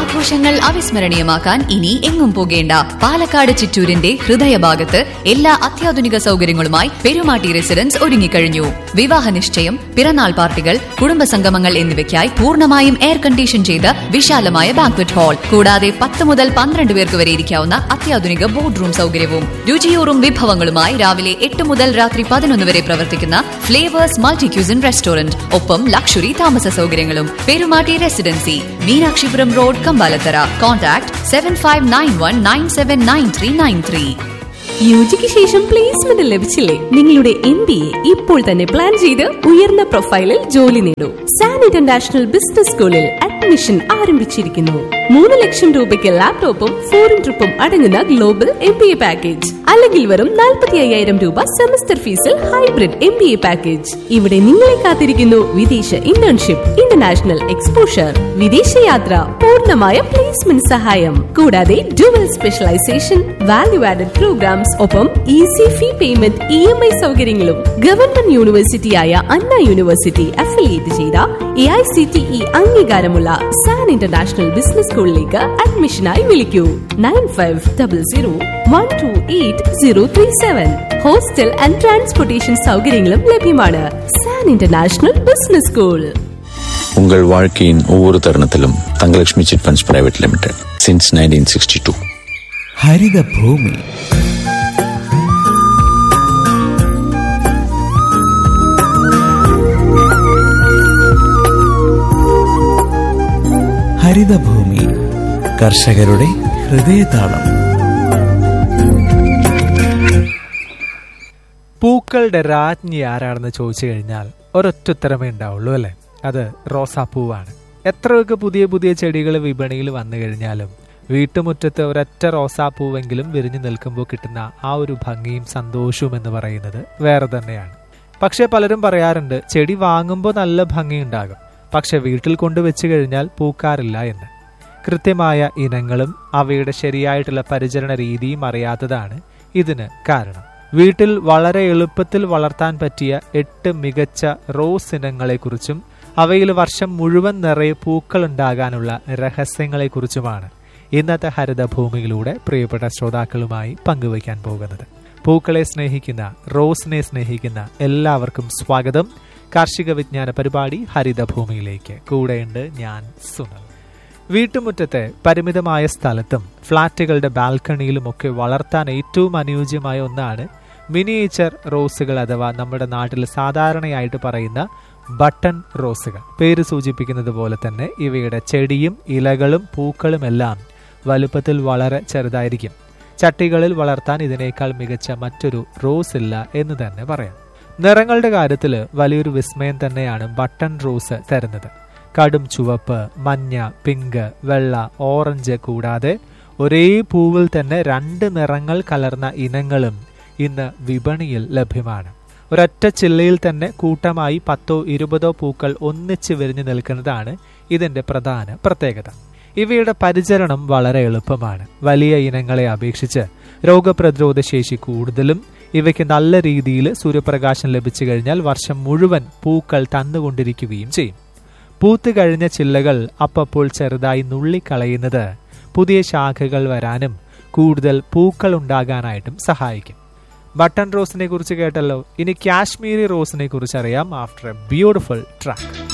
ആഘോഷങ്ങൾ അവിസ്മരണീയമാക്കാൻ ഇനി എങ്ങും പോകേണ്ട പാലക്കാട് ചിറ്റൂരിന്റെ ഹൃദയഭാഗത്ത് എല്ലാ അത്യാധുനിക സൗകര്യങ്ങളുമായി പെരുമാട്ടി റെസിഡൻസ് ഒരുങ്ങിക്കഴിഞ്ഞു വിവാഹ നിശ്ചയം പിറന്നാൾ പാർട്ടികൾ കുടുംബസംഗമങ്ങൾ എന്നിവയ്ക്കായി പൂർണ്ണമായും എയർ കണ്ടീഷൻ ചെയ്ത വിശാലമായ ബാങ്ക്വറ്റ് ഹാൾ കൂടാതെ പത്ത് മുതൽ പന്ത്രണ്ട് പേർക്ക് വരെ ഇരിക്കാവുന്ന അത്യാധുനിക ബോർഡ് റൂം സൗകര്യവും രുചിയൂറും വിഭവങ്ങളുമായി രാവിലെ എട്ട് മുതൽ രാത്രി പതിനൊന്ന് വരെ പ്രവർത്തിക്കുന്ന ഫ്ലേവേഴ്സ് മൾട്ടി ക്യൂസിൻ റെസ്റ്റോറന്റ് ഒപ്പം ലക്ഷറി താമസ സൗകര്യങ്ങളും Perumatty residency Meenakshipuram road Kampalathara contact seven five nine one nine seven nine three nine three യുജിക്ക് ശേഷം പ്ലേസ്മെന്റ് ലഭിച്ചില്ലേ നിങ്ങളുടെ എം ബി എ ഇപ്പോൾ തന്നെ പ്ലാൻ ചെയ്ത് ഉയർന്ന പ്രൊഫൈലിൽ ജോലി നേടൂ സാൻ ഇന്റർനാഷണൽ ബിസിനസ് സ്കൂളിൽ അഡ്മിഷൻ ആരംഭിച്ചിരിക്കുന്നു മൂന്ന് ലക്ഷം രൂപയ്ക്ക് ലാപ്ടോപ്പും ഫോറിൻ ട്രിപ്പും അടങ്ങുന്ന global M B A package അല്ലെങ്കിൽ വെറും നാൽപ്പത്തി അയ്യായിരം രൂപ സെമസ്റ്റർ ഫീസിൽ hybrid M B A package ഇവിടെ നിങ്ങളെ കാത്തിരിക്കുന്നു വിദേശ ഇന്റേൺഷിപ്പ് ഇന്റർനാഷണൽ എക്സ്പോഷർ വിദേശയാത്ര പൂർണ്ണമായ പ്ലേസ്മെന്റ് സഹായം കൂടാതെ dual specialisation value added programmes ഒപ്പം easy fee payment E M I സൗകര്യങ്ങളും ഗവൺമെന്റ് യൂണിവേഴ്സിറ്റിയായ അണ്ണ യൂണിവേഴ്സിറ്റി അഫിലിയേറ്റ് ചെയ്ത A I C T E അംഗീകാരമുള്ള സാൻ ഇന്റർനാഷണൽ ബിസിനസ് സ്കൂളിലേക്ക് അഡ്മിഷനായി വിളിക്കൂ nine five double zero one two eight zero three seven hostel and transportation സൗകര്യങ്ങളും ലഭ്യമാണ് സാൻ ഇന്റർനാഷണൽ ബിസിനസ് സ്കൂൾ உங்கள் வாழ்க்கையின் ஒவ்வொரு தருணத்திலும் Thangalakshmi chit funds private limited since nineteen sixty two Harithabhoomi Harithabhoomi കർഷകരുടെ ഹൃദയതാളം പൂക്കളുടെ രാജ്ഞി ആരാണെന്ന് ചോദിച്ചു കഴിഞ്ഞാൽ ഒരൊറ്റ ഉത്തരമേ ഉണ്ടാവുള്ളൂ അല്ലെ അത് റോസാപ്പൂവാണ് എത്രയൊക്കെ പുതിയ പുതിയ ചെടികൾ വിപണിയിൽ വന്നു കഴിഞ്ഞാലും വീട്ടുമുറ്റത്ത് ഒരൊറ്റ റോസാപ്പൂവെങ്കിലും വിരിഞ്ഞു നിൽക്കുമ്പോൾ കിട്ടുന്ന ആ ഒരു ഭംഗിയും സന്തോഷവും എന്ന് പറയുന്നത് വേറെ തന്നെയാണ് പക്ഷെ പലരും പറയാറുണ്ട് ചെടി വാങ്ങുമ്പോൾ നല്ല ഭംഗിയുണ്ടാകും പക്ഷെ വീട്ടിൽ കൊണ്ടുവച്ച് കഴിഞ്ഞാൽ പൂക്കാറില്ല എന്ന് കൃത്യമായ ഇനങ്ങളും അവയുടെ ശരിയായിട്ടുള്ള പരിചരണ രീതിയും അറിയാത്തതാണ് ഇതിന് കാരണം വീട്ടിൽ വളരെ എളുപ്പത്തിൽ വളർത്താൻ പറ്റിയ എട്ട് മികച്ച റോസ് ഇനങ്ങളെക്കുറിച്ചും അവയിൽ വർഷം മുഴുവൻ നിറയെ പൂക്കൾ ഉണ്ടാകാനുള്ള രഹസ്യങ്ങളെക്കുറിച്ചുമാണ് ഇന്നത്തെ ഹരിതഭൂമിയിലൂടെ പ്രിയപ്പെട്ട ശ്രോതാക്കളുമായി പങ്കുവയ്ക്കാൻ പോകുന്നത് പൂക്കളെ സ്നേഹിക്കുന്ന റോസിനെ സ്നേഹിക്കുന്ന എല്ലാവർക്കും സ്വാഗതം കാർഷിക വിജ്ഞാന പരിപാടി ഹരിതഭൂമിയിലേക്ക് കൂടെയുണ്ട് ഞാൻ സുനൽ വീട്ടുമുറ്റത്തെ പരിമിതമായ സ്ഥലത്തും ഫ്ളാറ്റുകളുടെ ബാൽക്കണിയിലുമൊക്കെ വളർത്താൻ ഏറ്റവും അനുയോജ്യമായ ഒന്നാണ് മിനിയേച്ചർ റോസുകൾ അഥവാ നമ്മുടെ നാട്ടിൽ സാധാരണയായിട്ട് പറയുന്ന ബട്ടൺ റോസുകൾ പേര് സൂചിപ്പിക്കുന്നത് പോലെ തന്നെ ഇവയുടെ ചെടിയും ഇലകളും പൂക്കളുമെല്ലാം വലുപ്പത്തിൽ വളരെ ചെറുതായിരിക്കും ചട്ടികളിൽ വളർത്താൻ ഇതിനേക്കാൾ മികച്ച മറ്റൊരു റോസ് ഇല്ല എന്ന് തന്നെ പറയാം നിറങ്ങളുടെ കാര്യത്തിൽ വലിയൊരു വിസ്മയം തന്നെയാണ് ബട്ടൺ റോസ് തരുന്നത് കടും ചുവപ്പ് മഞ്ഞ പിങ്ക് വെള്ള ഓറഞ്ച് കൂടാതെ ഒരേ പൂവിൽ തന്നെ രണ്ട് നിറങ്ങൾ കലർന്ന ഇനങ്ങളും ഇന്ന് വിപണിയിൽ ലഭ്യമാണ് ഒരൊറ്റ ചില്ലയിൽ തന്നെ കൂട്ടമായി പത്തോ ഇരുപതോ പൂക്കൾ ഒന്നിച്ച് വിരിഞ്ഞു നിൽക്കുന്നതാണ് ഇതിന്റെ പ്രധാന പ്രത്യേകത ഇവയുടെ പരിചരണം വളരെ എളുപ്പമാണ് വലിയ ഇനങ്ങളെ അപേക്ഷിച്ച് രോഗപ്രതിരോധ ശേഷി കൂടുതലും ഇവയ്ക്ക് നല്ല രീതിയിൽ സൂര്യപ്രകാശം ലഭിച്ചു കഴിഞ്ഞാൽ വർഷം മുഴുവൻ പൂക്കൾ തന്നുകൊണ്ടിരിക്കുകയും ചെയ്യും പൂത്തു കഴിഞ്ഞ ചില്ലകൾ അപ്പപ്പോൾ ചെറുതായി നുള്ളിക്കളയുന്നത് പുതിയ ശാഖകൾ വരാനും കൂടുതൽ പൂക്കൾ ഉണ്ടാകാനായിട്ടും സഹായിക്കും ബട്ടൺ റോസിനെ കുറിച്ച് കേട്ടല്ലോ ഇനി കാശ്മീരി റോസിനെ കുറിച്ച് അറിയാം ആഫ്റ്റർ എ ബ്യൂട്ടിഫുൾ ട്രാക്ക്